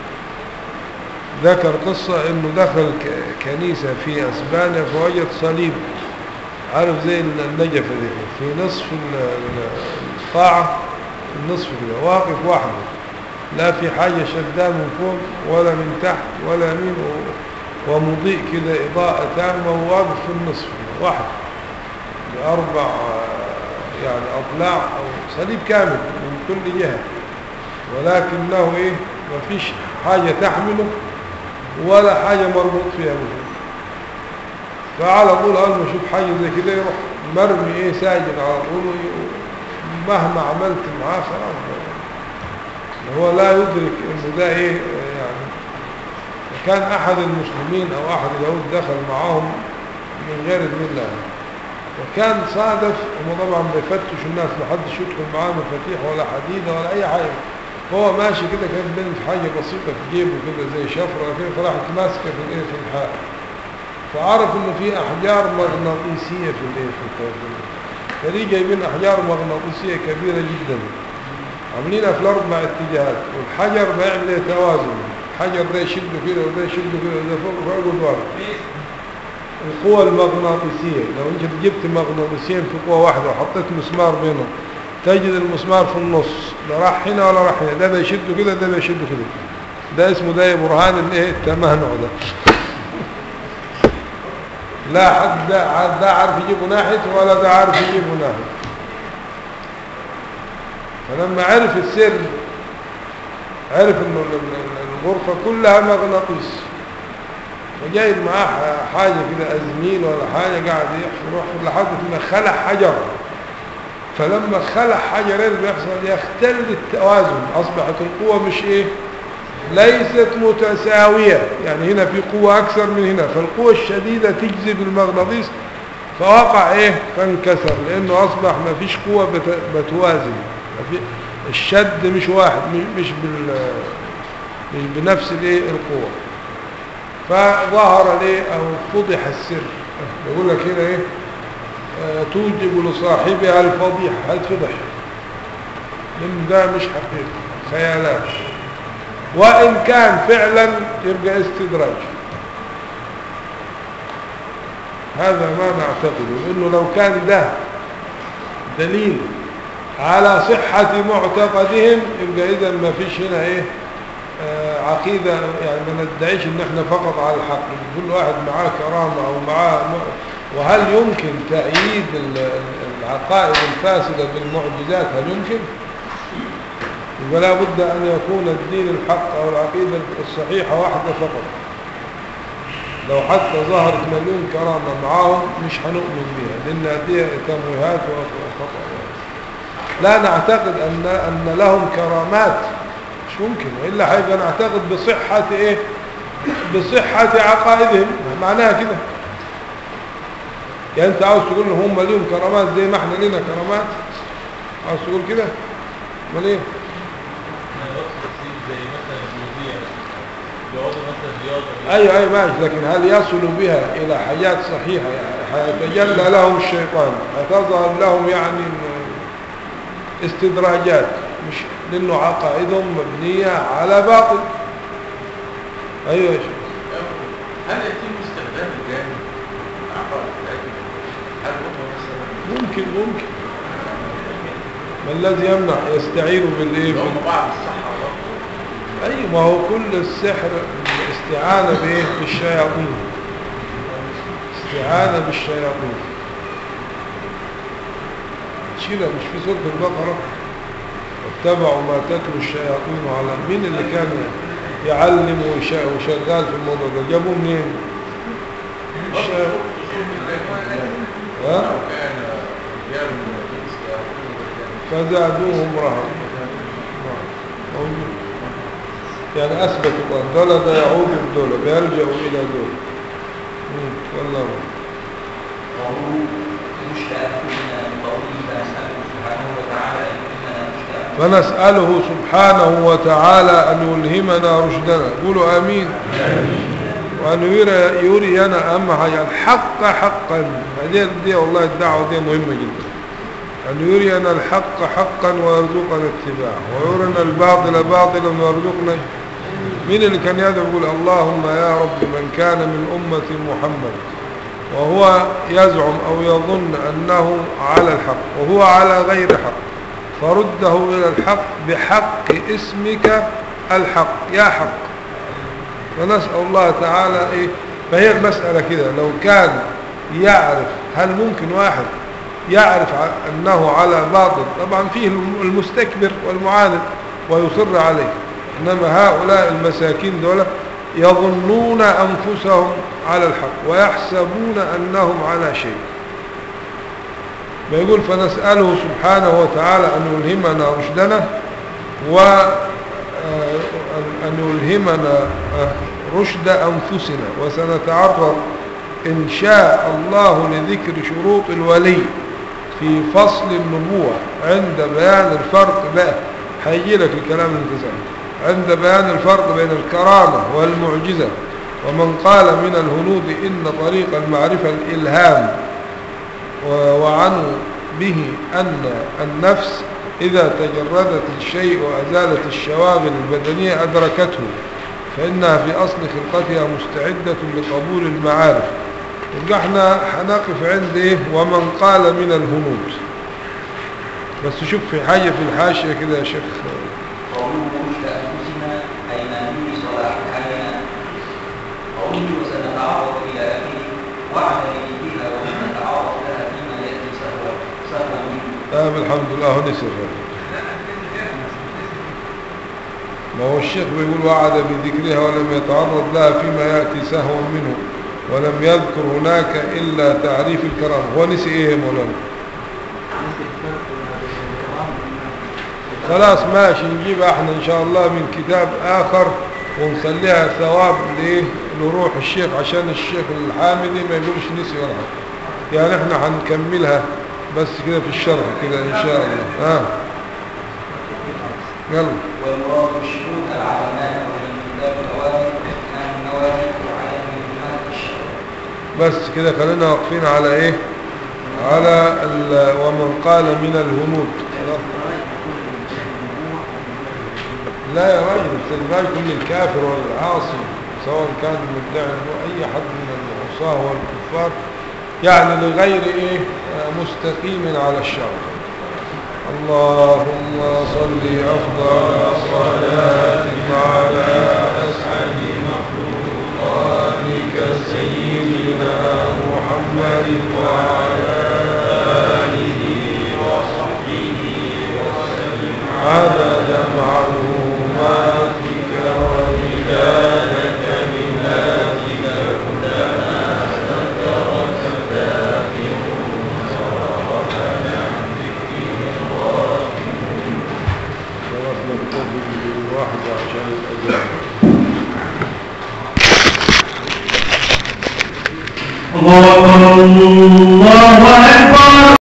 ذكر قصة انه دخل ك- كنيسة في اسبانيا فوجد صليب عارف زي النجفة دي في نصف ال- ال- القاعة النصف كده واقف وحده لا في حاجة شداه من فوق ولا من تحت ولا يمين و- ومضيء كده إضاءة تامة وواقف في النصف كده، وحده بأربع آه، يعني أضلاع أو صليب كامل من كل جهة ولكنه إيه مفيش حاجة تحمله ولا حاجة مربوط فيها منه فعلى طول أول ما يشوف حاجة زي كده يروح مرمي إيه ساجد على طول وي- مهما عملت معاه خلاص هو لا يدرك إنه ده إيه آه، يعني كان أحد المسلمين أو أحد اليهود دخل معاهم من غير إذن الله وكان صادف هم طبعا بيفتشوا الناس محدش يدخل معاه مفاتيح ولا حديدة ولا أي حاجة هو ماشي كده كان بين حاجة بسيطة في جيبه كده زي شفرة كده فراحت ماسكة في الايه في الحائط فعرف انه في احجار مغناطيسية في الايه في الكوكب فدي جايبين احجار مغناطيسية كبيرة جدا عاملينها في الاربع اتجاهات والحجر بيعمل ايه توازن الحجر ده يشده كده وده يشده كده وده فوق فوق وده القوة المغناطيسية لو انت جبت مغناطيسين في قوة واحدة وحطيت مسمار بينهم تجد المسمار في النص لا راح هنا ولا راح هنا ده بيشده كده ده بيشده كده ده اسمه ده برهان الايه التمانع ده لا حد ده ده عارف يجيبه ناحية ولا ده عارف يجيبه ناحية فلما عرف السر عرف انه ال- ال- الغرفة كلها مغناطيس فجايب معاه ح- حاجة كده أزميل ولا حاجة قاعد يحفر يحفر لحد ما خلع حجر فلما خلع حجرين بيحصل يختل التوازن أصبحت القوة مش إيه ليست متساوية يعني هنا في قوة أكثر من هنا فالقوة الشديدة تجذب المغناطيس فوقع إيه فانكسر لأنه أصبح ما فيش قوة بت- بتوازن ما في الشد مش واحد مش- مش بال مش بنفس الإيه القوة فظهر ليه أو فضح السر يقول لك هنا إيه آه، توجب لصاحبها الفضيحة هتفضح لأن ده مش حقيقة خيالات وإن كان فعلا يبقى استدراج هذا ما نعتقده إنه لو كان ده دليل على صحة معتقدهم يبقى إذا ما فيش هنا إيه آه، عقيدة يعني ما ندعيش إن إحنا فقط على الحق كل واحد معاه كرامة أو معاه م- وهل يمكن تأييد ال- ال- العقائد الفاسدة بالمعجزات هل يمكن؟ يبقى لا بد أن يكون الدين الحق أو العقيدة الصحيحة واحدة فقط لو حتى ظهرت مليون كرامة معاهم مش هنؤمن بها لأن دي تمويهات وخطأ لا نعتقد أن, أن لهم كرامات مش ممكن وإلا هيبقى نعتقد بصحة إيه بصحة عقائدهم معناها كده يعني أنت عاوز تقول إن هم ليهم كرامات زي ما احنا لينا كرامات عاوز تقول كده امال ايه انا بقصد تصير زي مثلا المذيع يقعدوا مثلا رياضه ايوه ايوه ماشي لكن هل يصلوا بها الى حاجات صحيحه يعني هيتجلى لهم الشيطان هتظهر لهم يعني استدراجات مش لانه عقائدهم مبنيه على باطل ايوه يا شيخ هل يتم استخدام الجانب العقائد بتاعتهم هل هم مثلا ممكن ممكن ما الذي يمنع يستعينوا بالايه اللي بال- هم بعض الصحة برضه اي ما هو كل السحر استعانة بايه بالشياطين استعانة بالشياطين شيلة مش في سورة البقرة واتبعوا ما تتلو الشياطين على مين اللي كان يعلم ويش- وشغال في الموضوع ده جابوه منين الشياطين ها لو كان رجال من الجنس يأخذون بالجانب فزادوهم رهبا نعم. موجود. يعني أثبتوا أن دولة ده يعود بدولة بيلجأوا إلى دولة مم. والله قوله مشتاقون من قوله فنسأله سبحانه وتعالى أن فنسأله سبحانه وتعالى أن يلهمنا يلهمنا رشدنا قولوا آمين وأن يري يرينا أهم حاجة الحق حقا دي, دي والله الدعوة دي مهمة جدا أن يرينا الحق حقا ويرزقنا اتباعه ويرينا الباطل باطلا ويرزقنا مين اللي كان يدعو يقول اللهم يا رب من كان من أمة محمد وهو يزعم أو يظن أنه على الحق وهو على غير حق فرده إلى الحق بحق اسمك الحق يا حق فنسأل الله تعالى إيه فهي المسألة كده لو كان يعرف هل ممكن واحد يعرف ع- أنه على باطل طبعا فيه الم- المستكبر والمعاند ويصر عليه إنما هؤلاء المساكين دول يظنون أنفسهم على الحق ويحسبون أنهم على شيء بيقول فنسأله سبحانه وتعالى أن يلهمنا رشدنا و آه، أن- أن يلهمنا آه، رشد أنفسنا وسنتعرض إن شاء الله لذكر شروط الولي في فصل النبوة عند بيان الفرق بقى هيجي لك الكلام اللي انت سأله عند بيان الفرق بين الكرامة والمعجزة ومن قال من الهنود إن طريق المعرفة الإلهام و- وعنوا به أن النفس إذا تجردت الشيء وأزالت الشواغل البدنية أدركته فإنها في أصل خلقتها مستعدة لقبول المعارف يبقى احنا هنقف عند ايه ومن قال من الهنود بس شوف في حاجة في الحاشية كده يا شيخ قوله مشت أنفسنا أي ما به صلاح حالنا قوله وسنتعرض إلى آخره واعمل بها وسنتعرض لها فيما يأتي سهوا سهوا منه آه الحمد لله هو نسر ما هو الشيخ بيقول وعد بذكرها ولم يتعرض لها فيما يأتي سهوا منه ولم يذكر هناك إلا تعريف الكرامة هو نسي ايه يا مولانا خلاص ماشي نجيبها احنا ان شاء الله من كتاب اخر ونخليها ثواب ليه لروح الشيخ عشان الشيخ الحامدي ما يقولش نسي ولا حاجه يعني احنا هنكملها بس كده في الشرح كده ان شاء الله ها يلا والمراد بالشروط العلامات ومن كتاب الأوامر واحكام النواهي وعلم المهمات الشرع بس كده خلينا واقفين على ايه على ال- ومن قال من الهنود خلاص. لا يا راجل التدراج كل الكافر والعاصي سواء كان مدعي أو اي حد من العصاه والكفار يعني لغير ايه آه، مستقيم على الشرع اللهم صل افضل صلاه على اسعد مخلوقاتك سيدنا محمد وعلى اله وصحبه وسلم عدد معلوماتك ومداد كلماتك كلها نكتفي بالواحد عشان الأذان الله أكبر الله أكبر